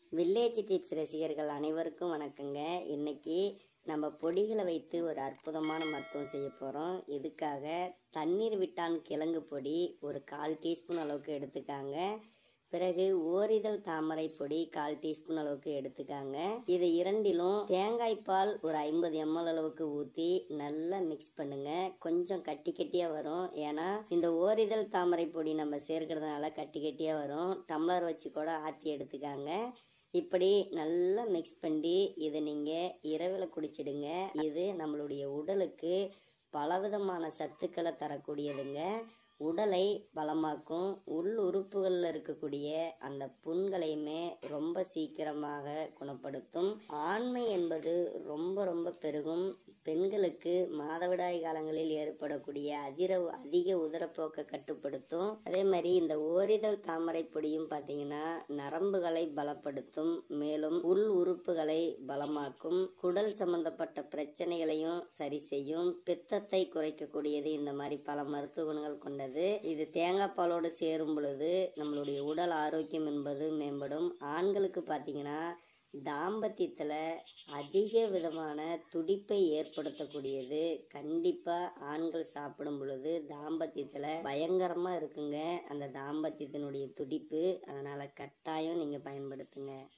village tips ரசிகர்கள் அனைவருக்கும் வணக்கங்க இன்னைக்கு நம்ம பொடிகளை வைத்து ஒரு அற்புதமான மருத்துவம் செய்ய போகிறோம் இதுக்காக தண்ணீர் விட்டான் கிழங்கு பொடி ஒரு கால் டீஸ்பூன் அளவுக்கு எடுத்துக்காங்க பிறகு ஓரிதழ் தாமரை பொடி கால் டீஸ்பூன் அளவுக்கு எடுத்துக்காங்க இது இரண்டிலும் தேங்காய் பால் ஒரு ஐம்பது எம்எல் அளவுக்கு ஊற்றி நல்லா மிக்ஸ் பண்ணுங்க கொஞ்சம் கட்டி கட்டியாக வரும் ஏன்னா இந்த ஓரிதழ் தாமரை பொடி நம்ம சேர்க்கறதுனால கட்டி கட்டியாக வரும் டம்ளர் வச்சு கூட ஆற்றி எடுத்துக்காங்க இப்படி நல்லா மிக்ஸ் பண்ணி இதை நீங்கள் இரவில் குடிச்சிடுங்க இது நம்மளுடைய உடலுக்கு பலவிதமான சத்துக்களை தரக்கூடியதுங்க உடலை பலமாக்கும் உள் உறுப்புகளில் இருக்கக்கூடிய அந்த புண்களையுமே ரொம்ப சீக்கிரமாக குணப்படுத்தும் ஆண்மை என்பது ரொம்ப ரொம்ப பெருகும் பெண்களுக்கு மாதவிடாய் காலங்களில் ஏற்படக்கூடிய அதிர அதிக உதரப்போக்கை கட்டுப்படுத்தும் அதே மாதிரி இந்த ஓரிதழ் தாமரை பொடியும் பார்த்தீங்கன்னா நரம்புகளை பலப்படுத்தும் மேலும் உள் உறுப்புகளை பலமாக்கும் குடல் சம்பந்தப்பட்ட பிரச்சனைகளையும் சரி செய்யும் பித்தத்தை குறைக்கக்கூடியது இந்த மாதிரி பல மருத்துவ குணங்கள் கொண்டது இது தேங்காய் பாலோடு சேரும் பொழுது நம்மளுடைய உடல் ஆரோக்கியம் என்பது மேம்படும் ஆண்களுக்கு பார்த்தீங்கன்னா தாம்பத்தியத்தில் அதிக விதமான துடிப்பை ஏற்படுத்தக்கூடியது கண்டிப்பாக ஆண்கள் சாப்பிடும் பொழுது தாம்பத்தியத்தில் பயங்கரமாக இருக்குங்க அந்த தாம்பத்தியத்தினுடைய துடிப்பு அதனால் கட்டாயம் நீங்கள் பயன்படுத்துங்க